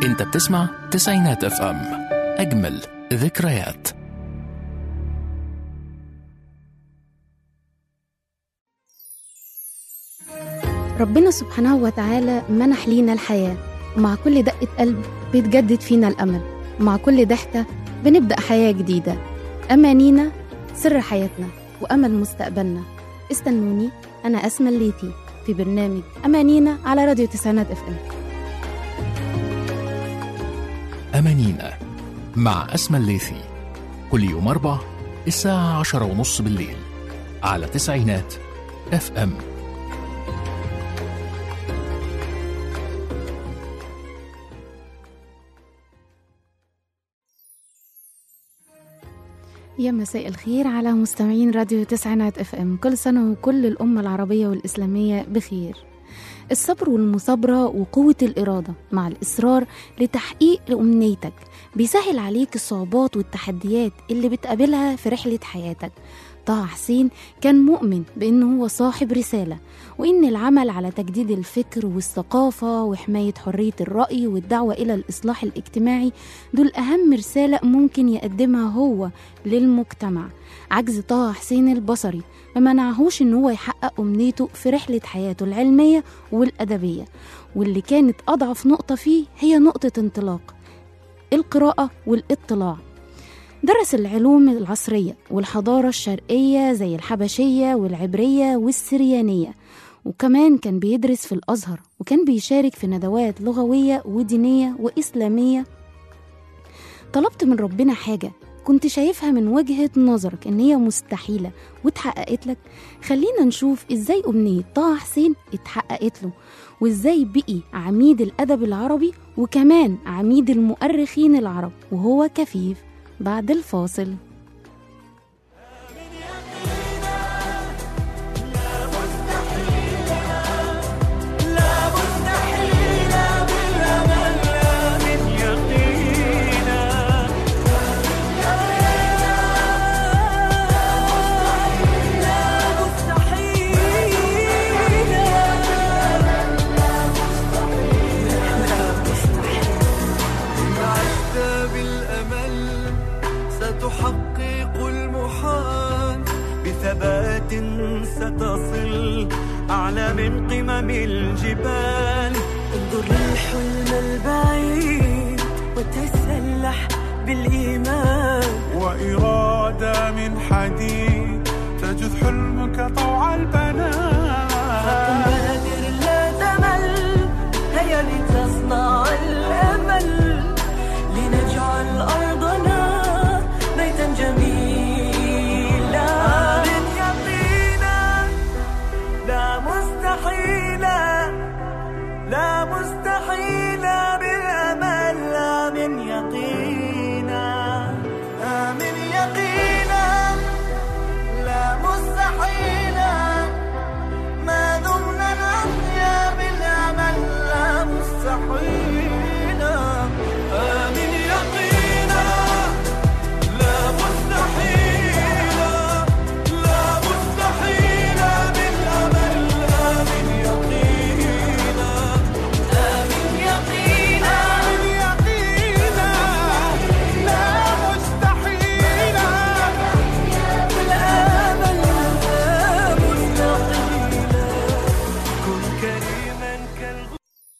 انت بتسمع تسعينات اف ام اجمل ذكريات ربنا سبحانه وتعالى منح لينا الحياة ومع كل دقة قلب بيتجدد فينا الأمل ومع كل ضحكة بنبدأ حياة جديدة أمانينا سر حياتنا وأمل مستقبلنا استنوني أنا أسمى الليتي في برنامج أمانينا على راديو تسعينات اف ام أمانينا مع أسمى الليثي كل يوم أربع الساعة عشرة ونص بالليل على تسعينات اف ام يا مساء الخير على مستمعين راديو تسعينات اف ام كل سنة وكل الأمة العربية والإسلامية بخير الصبر والمثابرة وقوة الإرادة مع الإصرار لتحقيق أمنيتك بيسهل عليك الصعوبات والتحديات اللي بتقابلها في رحلة حياتك طه حسين كان مؤمن بأنه هو صاحب رسالة وإن العمل على تجديد الفكر والثقافة وحماية حرية الرأي والدعوة إلى الإصلاح الاجتماعي دول أهم رسالة ممكن يقدمها هو للمجتمع عجز طه حسين البصري ما منعهوش إن هو يحقق أمنيته في رحلة حياته العلمية والأدبية واللي كانت أضعف نقطة فيه هي نقطة انطلاق القراءة والاطلاع درس العلوم العصرية والحضارة الشرقية زي الحبشية والعبرية والسريانية وكمان كان بيدرس في الأزهر وكان بيشارك في ندوات لغوية ودينية وإسلامية طلبت من ربنا حاجة كنت شايفها من وجهة نظرك إن هي مستحيلة واتحققت لك خلينا نشوف إزاي أمنية طه حسين اتحققت له وإزاي بقي عميد الأدب العربي وكمان عميد المؤرخين العرب وهو كفيف بعد الفاصل عشت بالأمل ستحقق المحال بثبات ستصل أعلى من قمم الجبال انظر للحلم البعيد وتسلح بالإيمان وإرادة من حديد تجذ حلمك طوع البنات بادر لا تمل هيا لتصنع الأمل لنجعل أرضنا بيتا جميلا من يقينا لا مستحيلا لا مستحيلا بالأمل لا من يقينا لا من يقينا لا مستحيلا ما دمنا نحيا بالأمل لا مستحيلا آمن يقينا لا مستحيلا لا مستحيلا بالأمل آمن يقينا آمن يقينا آمن يقينا لا مستحيلا بالأمل لا مستحيلا كن كريما كالغ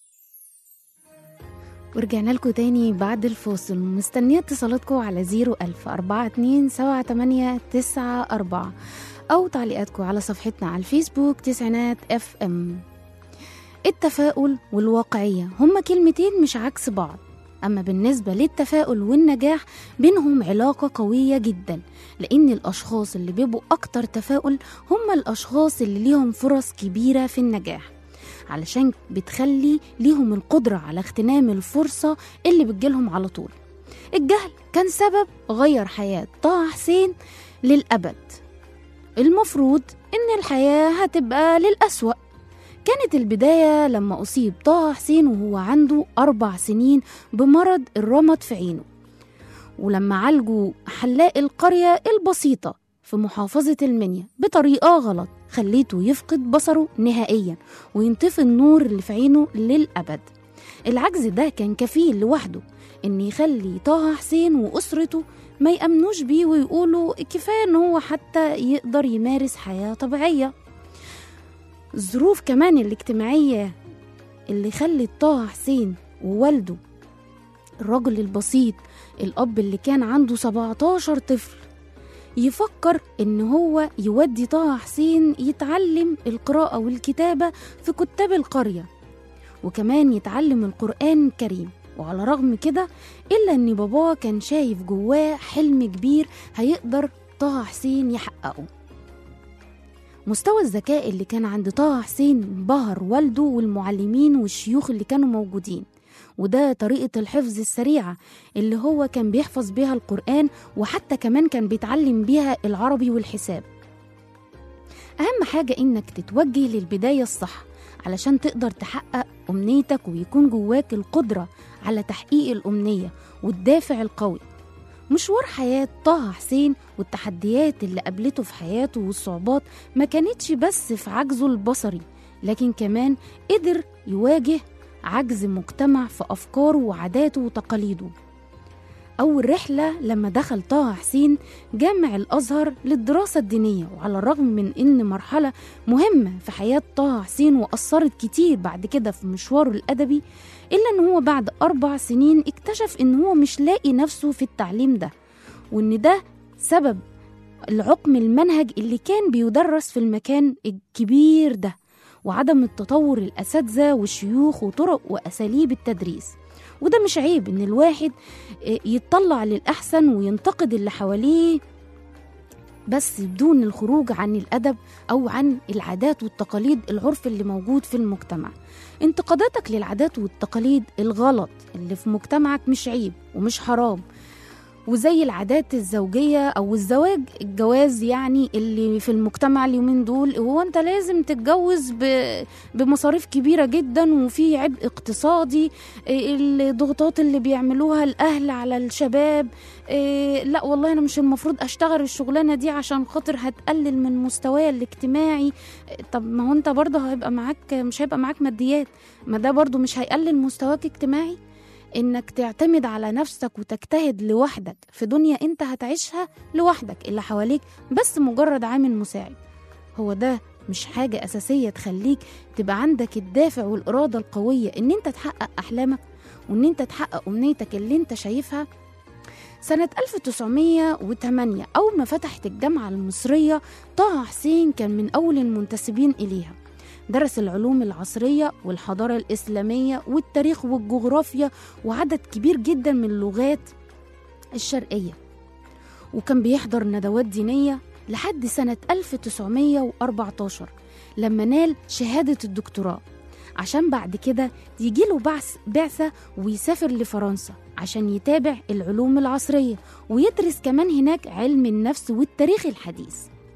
ورجعنا لكم تاني بعد الفاصل مستنية اتصالاتكم على 01000 42 78 94 أو تعليقاتكم على صفحتنا على الفيسبوك تسعينات اف ام التفاؤل والواقعية هما كلمتين مش عكس بعض أما بالنسبة للتفاؤل والنجاح بينهم علاقة قوية جدا لأن الأشخاص اللي بيبقوا أكتر تفاؤل هم الأشخاص اللي ليهم فرص كبيرة في النجاح علشان بتخلي ليهم القدرة على اغتنام الفرصة اللي بتجيلهم على طول الجهل كان سبب غير حياة طه حسين للأبد المفروض إن الحياة هتبقى للأسوأ كانت البداية لما أصيب طه حسين وهو عنده أربع سنين بمرض الرمد في عينه ولما عالجوا حلاق القرية البسيطة في محافظة المنيا بطريقة غلط خليته يفقد بصره نهائيا وينطفي النور اللي في عينه للأبد العجز ده كان كفيل لوحده إن يخلي طه حسين وأسرته ما يأمنوش بيه ويقولوا كفاية إن هو حتى يقدر يمارس حياة طبيعية الظروف كمان الاجتماعية اللي خلت طه حسين ووالده الرجل البسيط الأب اللي كان عنده 17 طفل يفكر إن هو يودي طه حسين يتعلم القراءة والكتابة في كتاب القرية وكمان يتعلم القرآن الكريم وعلى رغم كده إلا إن باباه كان شايف جواه حلم كبير هيقدر طه حسين يحققه مستوى الذكاء اللي كان عند طه حسين بهر والده والمعلمين والشيوخ اللي كانوا موجودين وده طريقة الحفظ السريعة اللي هو كان بيحفظ بيها القرآن وحتى كمان كان بيتعلم بيها العربي والحساب أهم حاجة إنك تتوجه للبداية الصح علشان تقدر تحقق أمنيتك ويكون جواك القدرة على تحقيق الأمنية والدافع القوي مشوار حياة طه حسين والتحديات اللي قابلته في حياته والصعوبات ما كانتش بس في عجزه البصري لكن كمان قدر يواجه عجز مجتمع في أفكاره وعاداته وتقاليده أول رحلة لما دخل طه حسين جامع الأزهر للدراسة الدينية وعلى الرغم من إن مرحلة مهمة في حياة طه حسين وأثرت كتير بعد كده في مشواره الأدبي إلا إن هو بعد أربع سنين اكتشف إن هو مش لاقي نفسه في التعليم ده وإن ده سبب العقم المنهج اللي كان بيدرس في المكان الكبير ده وعدم التطور الأساتذة والشيوخ وطرق وأساليب التدريس وده مش عيب إن الواحد يتطلع للأحسن وينتقد اللي حواليه بس بدون الخروج عن الأدب أو عن العادات والتقاليد العرف اللي موجود في المجتمع انتقاداتك للعادات والتقاليد الغلط اللي في مجتمعك مش عيب ومش حرام وزي العادات الزوجية أو الزواج الجواز يعني اللي في المجتمع اليومين دول هو أنت لازم تتجوز ب- بمصاريف كبيرة جدا وفي عبء اقتصادي إيه الضغوطات اللي بيعملوها الأهل على الشباب إيه لا والله أنا مش المفروض أشتغل الشغلانة دي عشان خاطر هتقلل من مستواي الاجتماعي إيه طب ما هو أنت برضه هيبقى معاك مش هيبقى معاك ماديات ما ده برضه مش هيقلل مستواك اجتماعي انك تعتمد على نفسك وتجتهد لوحدك في دنيا انت هتعيشها لوحدك اللي حواليك بس مجرد عامل مساعد هو ده مش حاجة أساسية تخليك تبقى عندك الدافع والإرادة القوية إن أنت تحقق أحلامك وإن أنت تحقق أمنيتك اللي أنت شايفها سنة 1908 أول ما فتحت الجامعة المصرية طه حسين كان من أول المنتسبين إليها درس العلوم العصرية والحضارة الإسلامية والتاريخ والجغرافيا وعدد كبير جدا من اللغات الشرقية وكان بيحضر ندوات دينية لحد سنة 1914 لما نال شهادة الدكتوراه عشان بعد كده يجيله بعث بعثة ويسافر لفرنسا عشان يتابع العلوم العصرية ويدرس كمان هناك علم النفس والتاريخ الحديث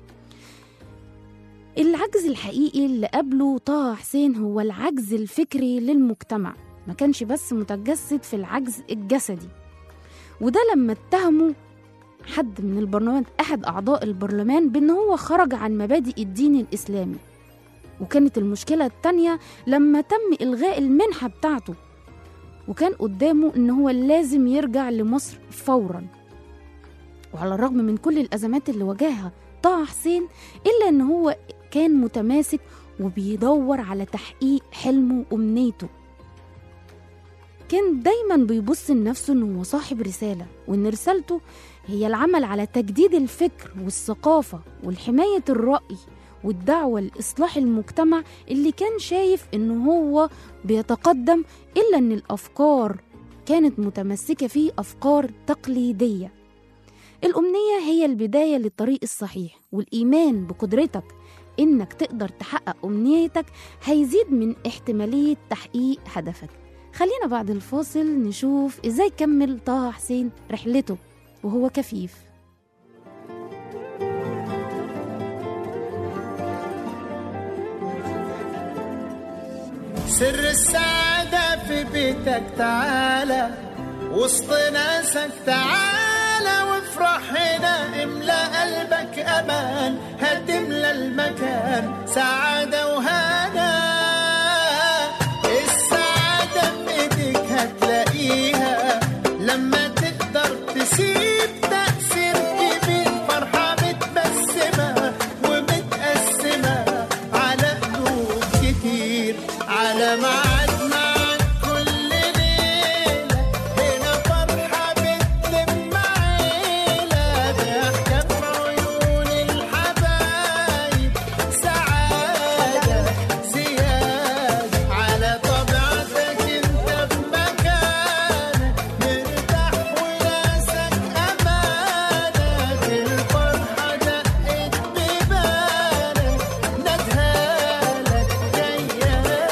العجز الحقيقي اللي قابله طه حسين هو العجز الفكري للمجتمع ما كانش بس متجسد في العجز الجسدي وده لما اتهموا حد من البرلمان أحد أعضاء البرلمان بأن هو خرج عن مبادئ الدين الإسلامي وكانت المشكلة التانية لما تم إلغاء المنحة بتاعته وكان قدامه إن هو لازم يرجع لمصر فورا وعلى الرغم من كل الأزمات اللي واجهها طه حسين إلا إن هو كان متماسك وبيدور على تحقيق حلمه وأمنيته كان دايما بيبص لنفسه إنه هو صاحب رسالة وإن رسالته هي العمل على تجديد الفكر والثقافة والحماية الرأي والدعوة لإصلاح المجتمع اللي كان شايف إنه هو بيتقدم إلا إن الأفكار كانت متمسكة فيه أفكار تقليدية الأمنية هي البداية للطريق الصحيح والإيمان بقدرتك إنك تقدر تحقق أمنيتك هيزيد من احتمالية تحقيق هدفك خلينا بعد الفاصل نشوف إزاي كمل طه حسين رحلته وهو كفيف سر السعادة في بيتك تعالى وسط ناسك تعالى وافرح هنا املى قلبك امان هتملى المكان سعادة وهنا السعادة في على ميعاد معاك كل ليلة هنا فرحة بتلم عيلة ضحكة في عيون الحبايب سعادة زيادة على طبيعتك انت في مكانك مرتاح وناسك امانك الفرحة دقت ببالك ندهالك جيالك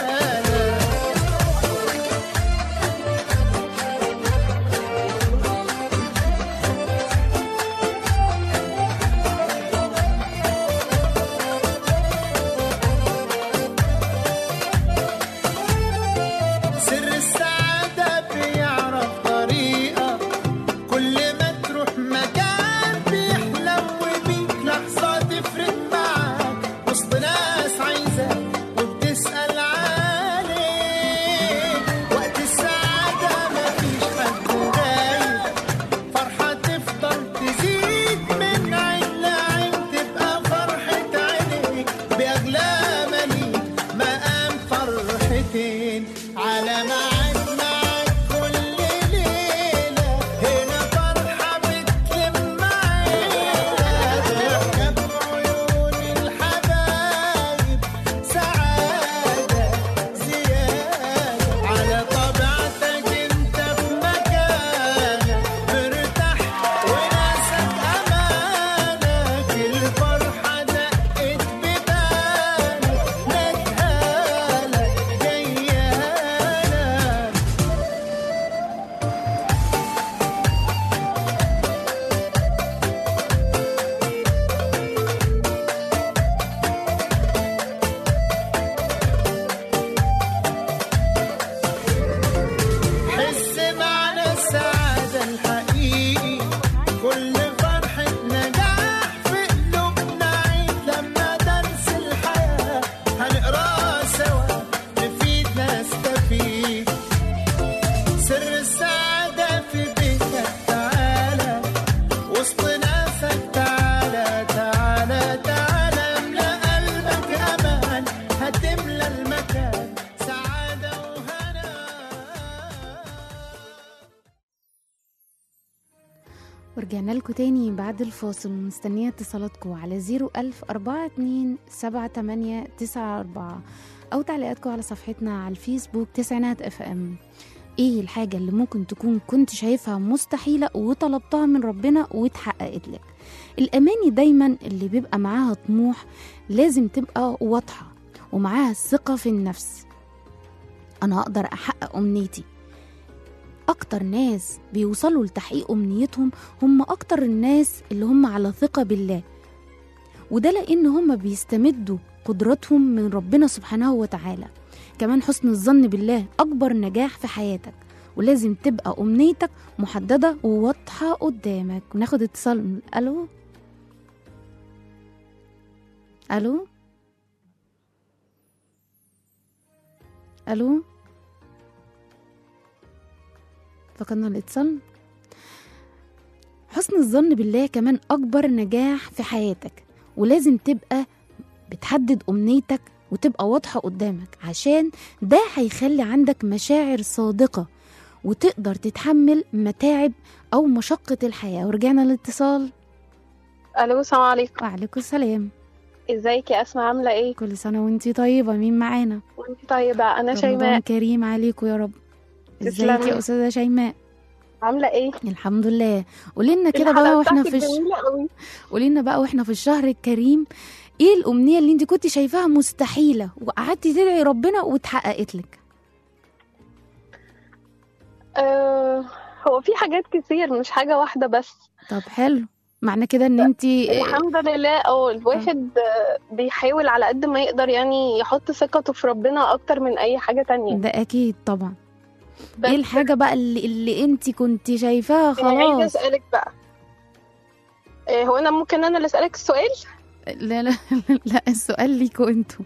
سر السعادة بيعرف طريقة كل ما تروح مكان بيحلو بيك لحظة تفرق معاك وسط ناس عايزاك وبتسأل عليك وقت السعادة مفيش حد غايب فرحة تفضل تزيد من عين لعين تبقى فرحة عينيك بأغلى مليك مقام فرحتين على ميعاد معاك كل ليلة هنا فرحة بتلم عيلة ضحكة بعيون الحبايب سعادة زيادة على طبيعتك انت في مكانك مرتاح وناسك امانك الفرحة دقت ببالك ندهالك جيالك حس معنى السعادة الحقيقي كل فرحة نجاح في قلوبنا عيد لما درس الحياة هنقراه سوا نفيد نستفيد سر السعادة في بيتك تعالى وسط ناسك تعالى تعالى تعالى املأ قلبك أمان هتملى المكان سعادة وهنا ورجعنا لكم تاني بعد الفاصل ومستنية اتصالاتكم على زيرو ألف أربعة اتنين سبعة تمانية تسعة أربعة أو تعليقاتكم على صفحتنا على الفيسبوك تسعينات اف ام ايه الحاجة اللي ممكن تكون كنت شايفها مستحيلة وطلبتها من ربنا واتحققت لك الأماني دايما اللي بيبقى معاها طموح لازم تبقى واضحة ومعاها الثقة في النفس أنا هقدر أحقق أمنيتي أكتر ناس بيوصلوا لتحقيق أمنيتهم هم أكتر الناس اللي هم على ثقة بالله وده لأن هم بيستمدوا قدراتهم من ربنا سبحانه وتعالى كمان حسن الظن بالله أكبر نجاح في حياتك ولازم تبقى أمنيتك محددة وواضحة قدامك وناخد اتصال ألو ألو ألو فقدنا الاتصال حسن الظن بالله كمان أكبر نجاح في حياتك ولازم تبقى بتحدد أمنيتك وتبقى واضحة قدامك عشان ده هيخلي عندك مشاعر صادقة وتقدر تتحمل متاعب أو مشقة الحياة ورجعنا للاتصال الو السلام عليكم وعليكم السلام ازيك يا اسماء عامله ايه كل سنة وانتي طيبة مين معانا وانت طيبه انا رمضان شيماء كريم عليكم يا رب ازيك تسلمي. يا أستاذة شيماء عامله ايه الحمد لله قولي لنا كده بقى الحلقة واحنا بتاعتك في الش... جميله قوي قولي لنا بقى واحنا في الشهر الكريم ايه الامنيه اللي انت كنت شايفاها مستحيله وقعدتي تدعي ربنا واتحققت لك آه هو في حاجات كتير مش حاجه واحده بس طب حلو معنى كده ان انت الحمد لله او الواحد آه، بيحاول على قد ما يقدر يعني يحط ثقته في ربنا اكتر من اي حاجه تانية ده اكيد طبعا بس ايه الحاجه بقى اللي, اللي انت كنت شايفاها يعني عايزه خلاص اسالك بقى آه، هو انا ممكن انا اللي اسالك السؤال لا لا لا السؤال ليكوا انتوا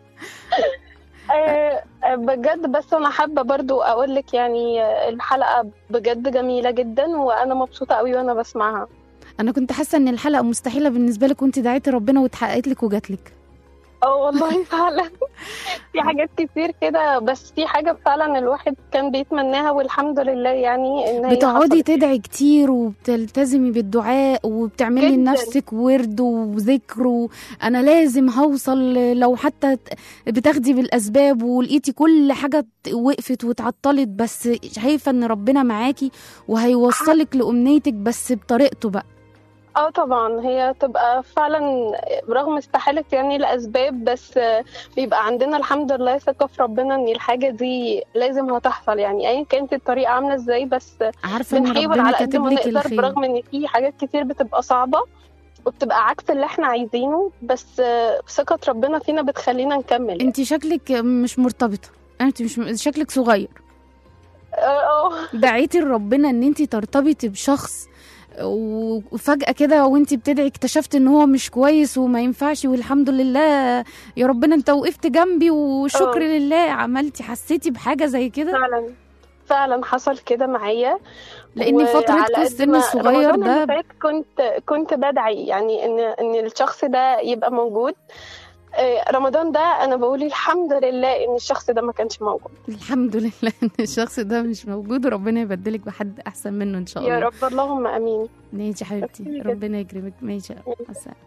آه، آه، بجد بس انا حابه برضو اقول لك يعني آه، الحلقه بجد جميله جدا وانا مبسوطه قوي وانا بسمعها انا كنت حاسه ان الحلقه مستحيله بالنسبه لك وانت دعيتي ربنا واتحققت لك وجات لك اه والله فعلا في حاجات كتير كده بس في حاجة فعلا الواحد كان بيتمناها والحمد لله يعني ان هي بتقعدي حصلت. تدعي كتير وبتلتزمي بالدعاء وبتعملي جداً. لنفسك ورد وذكر و- انا لازم هوصل لو حتى ت- بتاخدي بالاسباب ولقيتي كل حاجه ت- وقفت واتعطلت بس شايفه ان ربنا معاكي وهيوصلك لامنيتك بس بطريقته بقى اه طبعا هي تبقى فعلا رغم استحالة يعني لأسباب بس بيبقى عندنا الحمد لله ثقة في ربنا ان الحاجة دي لازم هتحصل يعني ايا كانت الطريقة عاملة ازاي بس عارفه ان بنحاول ربنا على قد كاتب ما لك نقدر الخير برغم ان في حاجات كتير بتبقى صعبة وبتبقى عكس اللي احنا عايزينه بس ثقة ربنا فينا بتخلينا نكمل انت شكلك مش مرتبطه انت مش شكلك صغير اه دعيتي لربنا ان انت ترتبطي بشخص وفجأة كده وانت بتدعي اكتشفت ان هو مش كويس وما ينفعش والحمد لله يا ربنا انت وقفت جنبي والشكر اه. لله عملتي حسيتي بحاجة زي كده فعلا فعلا حصل كده معايا لان وعلى فترة قد السن ما الصغير رمضان اللي ده فات كنت كنت بدعي يعني ان ان الشخص ده يبقى موجود آه، رمضان ده انا بقول الحمد لله ان الشخص ده ما كانش موجود الحمد لله ان الشخص ده مش موجود وربنا يبدلك بحد احسن منه ان شاء الله يا رب اللهم امين ماشي يا حبيبتي ميرسي جدا. ربنا يكرمك ماشي يا رب. مع السلامة.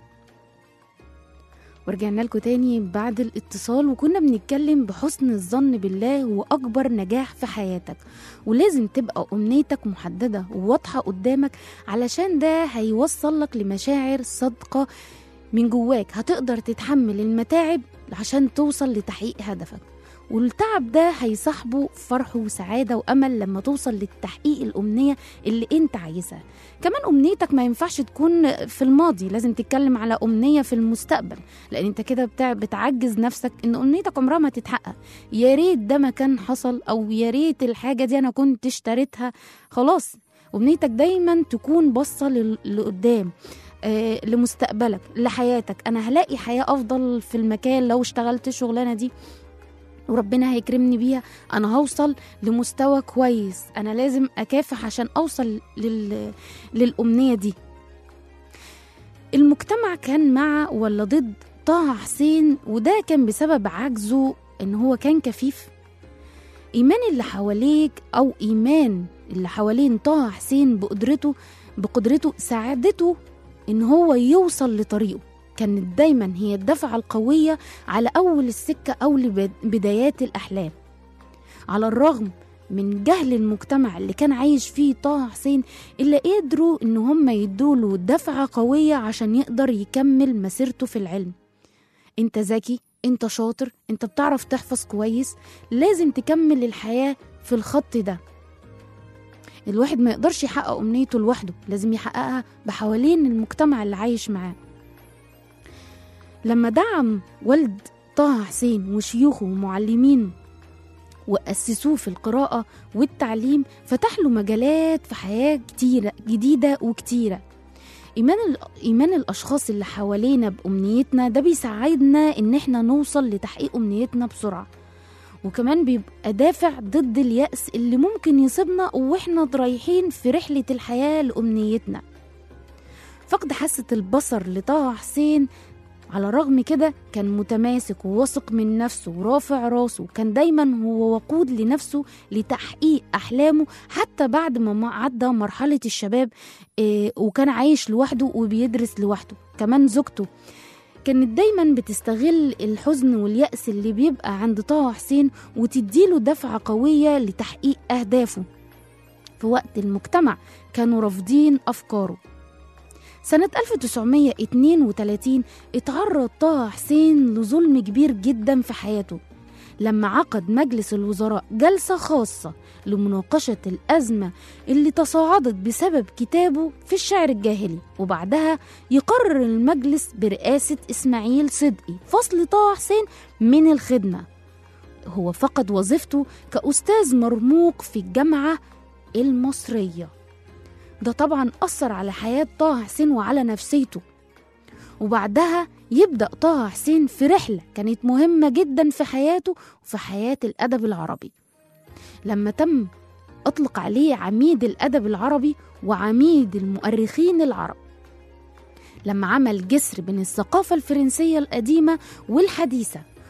ورجعنا لكم تاني بعد الاتصال وكنا بنتكلم بحسن الظن بالله هو أكبر نجاح في حياتك ولازم تبقى أمنيتك محددة وواضحة قدامك علشان ده هيوصل لك لمشاعر صادقة من جواك هتقدر تتحمل المتاعب عشان توصل لتحقيق هدفك والتعب ده هيصاحبه فرح وسعادة وأمل لما توصل للتحقيق الأمنية اللي انت عايزها كمان أمنيتك ما ينفعش تكون في الماضي لازم تتكلم على أمنية في المستقبل لأن انت كده بتاع بتعجز نفسك إن أمنيتك عمرها ما تتحقق يا ريت ده ما كان حصل أو يا ريت الحاجة دي أنا كنت اشتريتها خلاص أمنيتك دايما تكون باصة لل- لقدام آه، لمستقبلك لحياتك انا هلاقي حياه افضل في المكان لو اشتغلت الشغلانه دي وربنا هيكرمني بيها انا هوصل لمستوى كويس انا لازم اكافح عشان اوصل لل... للامنيه دي المجتمع كان مع ولا ضد طه حسين وده كان بسبب عجزه ان هو كان كفيف ايمان اللي حواليك او ايمان اللي حوالين طه حسين بقدرته بقدرته ساعدته ان هو يوصل لطريقه كانت دايما هي الدفعة القوية على أول السكة أو لبدايات الأحلام على الرغم من جهل المجتمع اللي كان عايش فيه طه حسين إلا قدروا إن هم يدوله دفعة قوية عشان يقدر يكمل مسيرته في العلم انت ذكي انت شاطر انت بتعرف تحفظ كويس لازم تكمل الحياة في الخط ده الواحد ما يقدرش يحقق أمنيته لوحده لازم يحققها بحوالين المجتمع اللي عايش معاه لما دعم والد طه حسين وشيوخه ومعلمين وأسسوه في القراءة والتعليم فتح له مجالات في حياة كتيرة جديدة وكتيرة إيمان, إيمان الأشخاص اللي حوالينا بأمنيتنا ده بيساعدنا إن إحنا نوصل لتحقيق أمنيتنا بسرعة وكمان بيبقى دافع ضد اليأس اللي ممكن يصيبنا وإحنا رايحين في رحلة الحياة لأمنيتنا فقد حاسة البصر لطه حسين على الرغم كده كان متماسك وواثق من نفسه ورافع راسه كان دايما هو وقود لنفسه لتحقيق أحلامه حتى بعد ما عدى مرحلة الشباب إيه وكان عايش لوحده وبيدرس لوحده كمان زوجته كانت دايما بتستغل الحزن واليأس اللي بيبقى عند طه حسين وتديله دفعة قوية لتحقيق أهدافه في وقت المجتمع كانوا رافضين أفكاره سنة 1932 اتعرض طه حسين لظلم كبير جدا في حياته لما عقد مجلس الوزراء جلسة خاصة لمناقشة الأزمة اللي تصاعدت بسبب كتابه في الشعر الجاهلي وبعدها يقرر المجلس برئاسة إسماعيل صدقي فصل طه حسين من الخدمة هو فقد وظيفته كأستاذ مرموق في الجامعة المصرية ده طبعا أثر على حياة طه حسين وعلى نفسيته وبعدها يبدأ طه حسين في رحلة كانت مهمة جدا في حياته وفي حياة الأدب العربي لما تم أطلق عليه عميد الأدب العربي وعميد المؤرخين العرب لما عمل جسر بين الثقافة الفرنسية القديمة والحديثة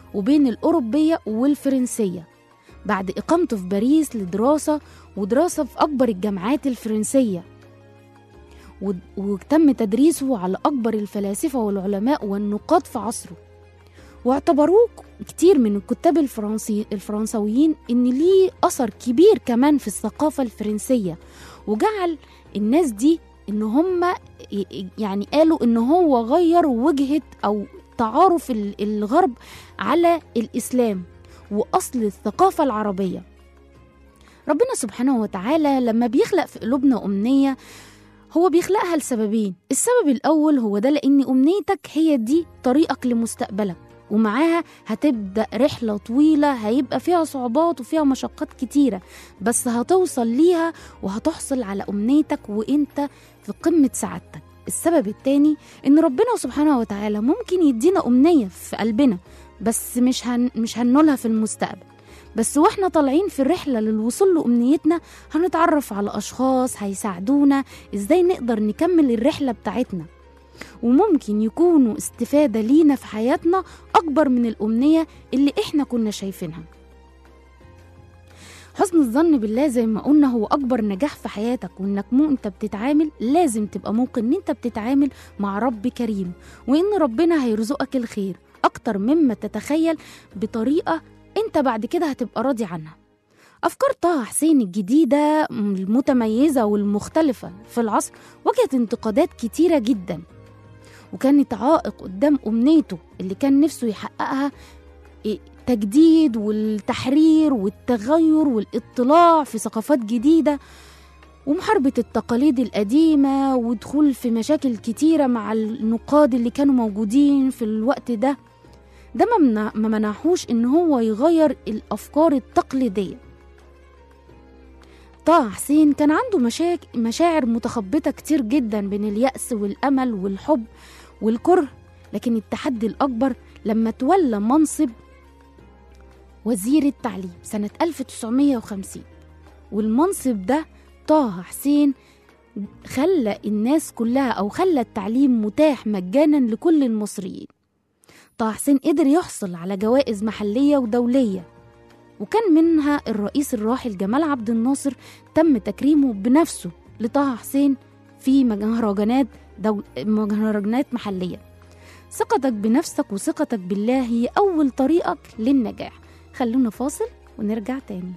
وبين الأوروبية والفرنسية بعد إقامته في باريس لدراسة ودراسة في أكبر الجامعات الفرنسية و- وتم تدريسه على أكبر الفلاسفة والعلماء والنقاد في عصره واعتبروه كتير من الكتاب الفرنسي الفرنسويين إن ليه أثر كبير كمان في الثقافة الفرنسية وجعل الناس دي إن هم يعني قالوا إن هو غير وجهة أو تعارف ال- الغرب على الإسلام وأصل الثقافة العربية ربنا سبحانه وتعالى لما بيخلق في قلوبنا أمنية هو بيخلقها لسببين السبب الأول هو ده لأن أمنيتك هي دي طريقك لمستقبلك ومعاها هتبدأ رحلة طويلة هيبقى فيها صعوبات وفيها مشقات كتيرة بس هتوصل ليها وهتحصل على أمنيتك وإنت في قمة سعادتك السبب التاني إن ربنا سبحانه وتعالى ممكن يدينا أمنية في قلبنا بس مش هن مش هنولها في المستقبل بس واحنا طالعين في الرحلة للوصول لأمنيتنا هنتعرف على أشخاص هيساعدونا إزاي نقدر نكمل الرحلة بتاعتنا وممكن يكونوا استفادة لينا في حياتنا أكبر من الأمنية اللي إحنا كنا شايفينها حسن الظن بالله زي ما قلنا هو أكبر نجاح في حياتك وإنك مو أنت بتتعامل لازم تبقى موقن إن أنت بتتعامل مع رب كريم وإن ربنا هيرزقك الخير أكتر مما تتخيل بطريقة أنت بعد كده هتبقى راضي عنها أفكار طه حسين الجديدة المتميزة والمختلفة في العصر واجهت انتقادات كتيرة جدا وكانت عائق قدام أمنيته اللي كان نفسه يحققها إيه، تجديد والتحرير والتغير والاطلاع في ثقافات جديدة ومحاربة التقاليد القديمة ودخول في مشاكل كتيرة مع النقاد اللي كانوا موجودين في الوقت ده ده ما منا- ما منعهوش ان هو يغير الافكار التقليديه طه حسين كان عنده مشاك... مشاعر متخبطه كتير جدا بين اليأس والامل والحب والكره لكن التحدي الاكبر لما تولى منصب وزير التعليم سنه 1950 والمنصب ده طه حسين خلى الناس كلها او خلى التعليم متاح مجانا لكل المصريين طه حسين قدر يحصل على جوائز محلية ودولية وكان منها الرئيس الراحل جمال عبد الناصر تم تكريمه بنفسه لطه حسين في مهرجانات دول... مهرجانات محلية ثقتك بنفسك وثقتك بالله هي أول طريقك للنجاح خلونا فاصل ونرجع تاني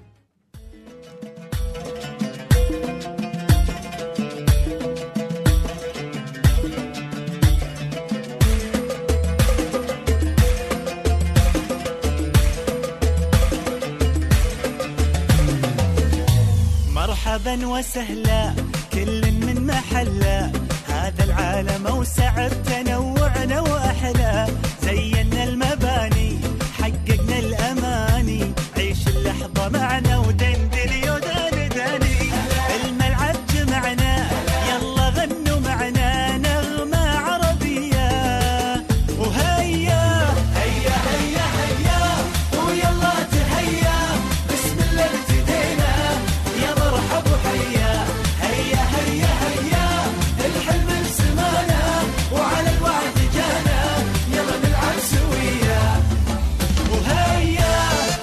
مرحبا وسهلا كل من محلة هذا العالم اوسع بتنوعنا واحلى زينا المباني حققنا الاماني عيش اللحظة معنا ودندن يودان داني الملعب جمعنا يلا غنوا معنا نغمة عربية وهيا هيا هيا هيا ويلا تهيا بسم الله ابتدينا يا مرحب وحيا هيا هيا هيا الحلم بسمانا وعلى الوعد جانا يلا نلعب سويا وهيا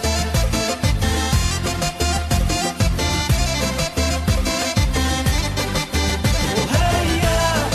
وهيا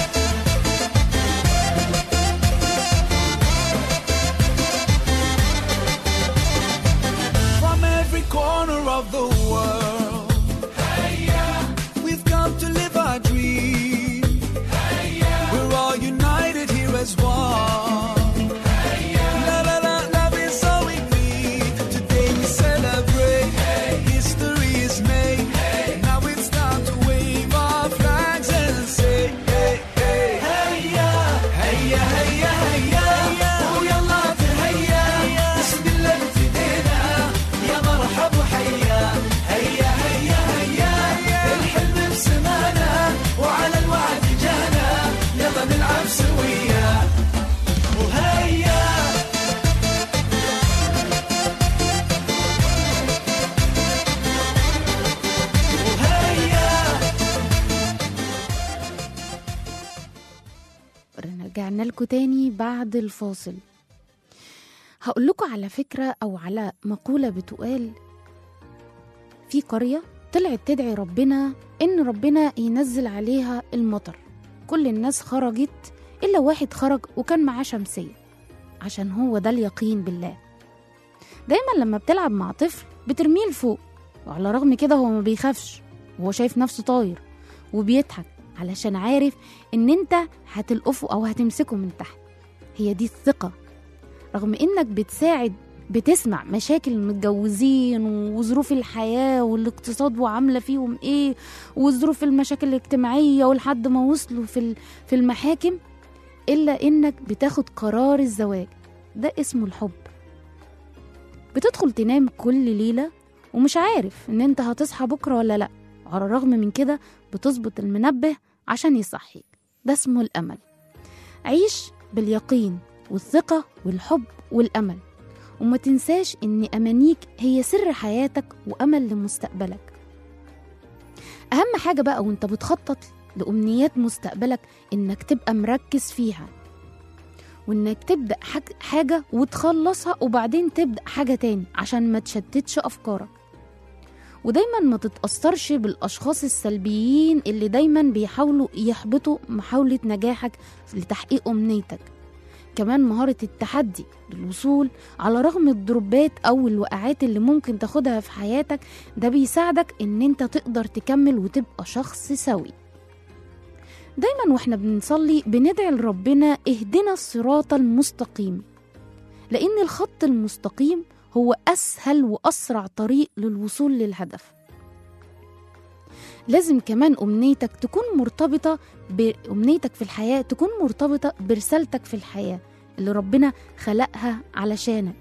from every corner of the world. We've come to live our dream. We're all united here as one. La, la, la, love is all we need. Today we celebrate. History is made. Now it's time to wave our flags and say, hey, hey, هيا هيا هيا هيا ويلا تهيا بسم الله ابتدينا يا مرحب وحيا هيا هيا هيا الحلم بسمانا وعلى الوعد جانا يلا نلعب سويا وهيا وهيا رجعنا لكم تاني بعد الفاصل هقول لكم على فكرة أو على مقولة بتقال في قرية طلعت تدعي ربنا إن ربنا ينزل عليها المطر كل الناس خرجت إلا واحد خرج وكان معاه شمسية عشان هو ده اليقين بالله دايما لما بتلعب مع طفل بترميه لفوق وعلى رغم كده هو ما بيخافش وهو شايف نفسه طاير وبيضحك علشان عارف ان انت هتلقفه او هتمسكه من تحت هي دي الثقة رغم انك بتساعد بتسمع مشاكل المتجوزين وظروف الحياة والاقتصاد وعاملة فيهم ايه والظروف المشاكل الاجتماعية ولحد ما وصلوا في ال- في المحاكم إلا إنك بتاخد قرار الزواج ده اسمه الحب بتدخل تنام كل ليلة ومش عارف إن أنت هتصحى بكرة ولا لأ على الرغم من كده بتظبط المنبه عشان يصحيك ده اسمه الأمل عيش باليقين والثقة والحب والأمل وما تنساش إن أمانيك هي سر حياتك وأمل لمستقبلك أهم حاجة بقى وأنت بتخطط لأمنيات مستقبلك إنك تبقى مركز فيها وإنك تبدأ حاج- حاجة وتخلصها وبعدين تبدأ حاجة تاني عشان ما تشتتش أفكارك ودايما ما تتأثرش بالأشخاص السلبيين اللي دايما بيحاولوا يحبطوا محاولة نجاحك لتحقيق أمنيتك كمان مهارة التحدي للوصول على رغم الضربات أو الوقعات اللي ممكن تاخدها في حياتك ده بيساعدك إن أنت تقدر تكمل وتبقى شخص سوي دايما واحنا بنصلي بندعي لربنا اهدنا الصراط المستقيم لأن الخط المستقيم هو أسهل وأسرع طريق للوصول للهدف لازم كمان أمنيتك تكون مرتبطة بأمنيتك في الحياة تكون مرتبطة برسالتك في الحياة اللي ربنا خلقها علشانك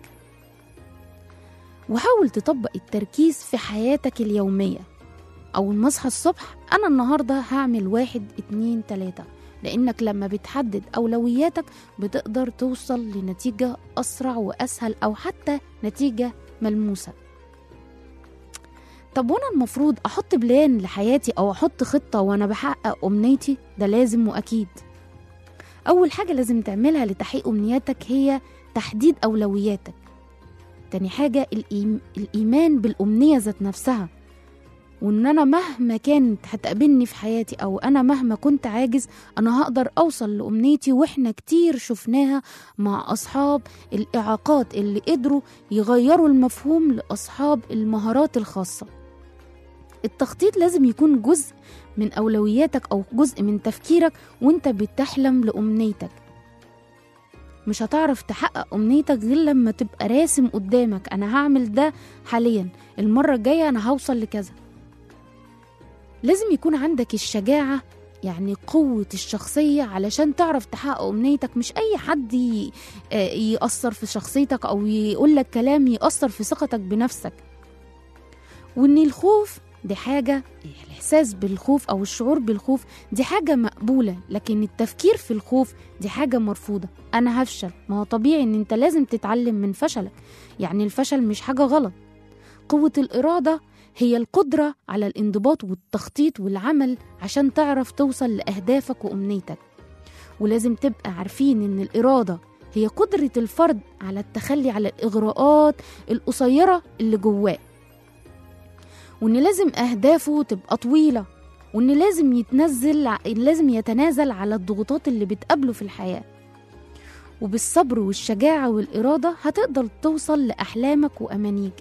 وحاول تطبق التركيز في حياتك اليومية أول ما أصحى الصبح أنا النهاردة هعمل واحد اتنين تلاتة لأنك لما بتحدد أولوياتك بتقدر توصل لنتيجة أسرع وأسهل أو حتى نتيجة ملموسة طب وانا المفروض احط بلان لحياتي او احط خطه وانا بحقق امنيتي ده لازم واكيد اول حاجه لازم تعملها لتحقيق امنياتك هي تحديد اولوياتك تاني حاجه الإيم... الايمان بالامنيه ذات نفسها وان انا مهما كانت هتقابلني في حياتي او انا مهما كنت عاجز انا هقدر اوصل لامنيتي واحنا كتير شفناها مع اصحاب الاعاقات اللي قدروا يغيروا المفهوم لاصحاب المهارات الخاصه التخطيط لازم يكون جزء من أولوياتك أو جزء من تفكيرك وانت بتحلم لأمنيتك مش هتعرف تحقق أمنيتك غير لما تبقى راسم قدامك أنا هعمل ده حاليا المرة الجاية أنا هوصل لكذا لازم يكون عندك الشجاعة يعني قوة الشخصية علشان تعرف تحقق أمنيتك مش أي حد ي- آه يأثر في شخصيتك أو يقولك كلام يأثر في ثقتك بنفسك وإن الخوف دي حاجة الإحساس بالخوف أو الشعور بالخوف دي حاجة مقبولة لكن التفكير في الخوف دي حاجة مرفوضة أنا هفشل ما هو طبيعي إن أنت لازم تتعلم من فشلك يعني الفشل مش حاجة غلط قوة الإرادة هي القدرة على الانضباط والتخطيط والعمل عشان تعرف توصل لأهدافك وأمنيتك ولازم تبقى عارفين إن الإرادة هي قدرة الفرد على التخلي على الإغراءات القصيرة اللي جواه وإن لازم أهدافه تبقى طويلة وإن لازم يتنزل لازم يتنازل على الضغوطات اللي بتقابله في الحياة وبالصبر والشجاعة والإرادة هتقدر توصل لأحلامك وأمانيك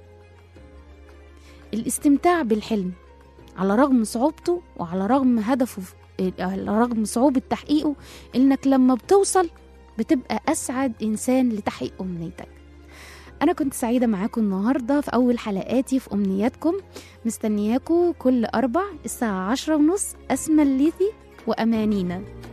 الاستمتاع بالحلم على رغم صعوبته وعلى رغم هدفه على رغم صعوبة تحقيقه إنك لما بتوصل بتبقى أسعد إنسان لتحقيق أمنيتك أنا كنت سعيدة معاكم النهاردة في أول حلقاتي في أمنياتكم مستنياكم كل أربع الساعة عشرة ونص أسمى الليثي وأمانينا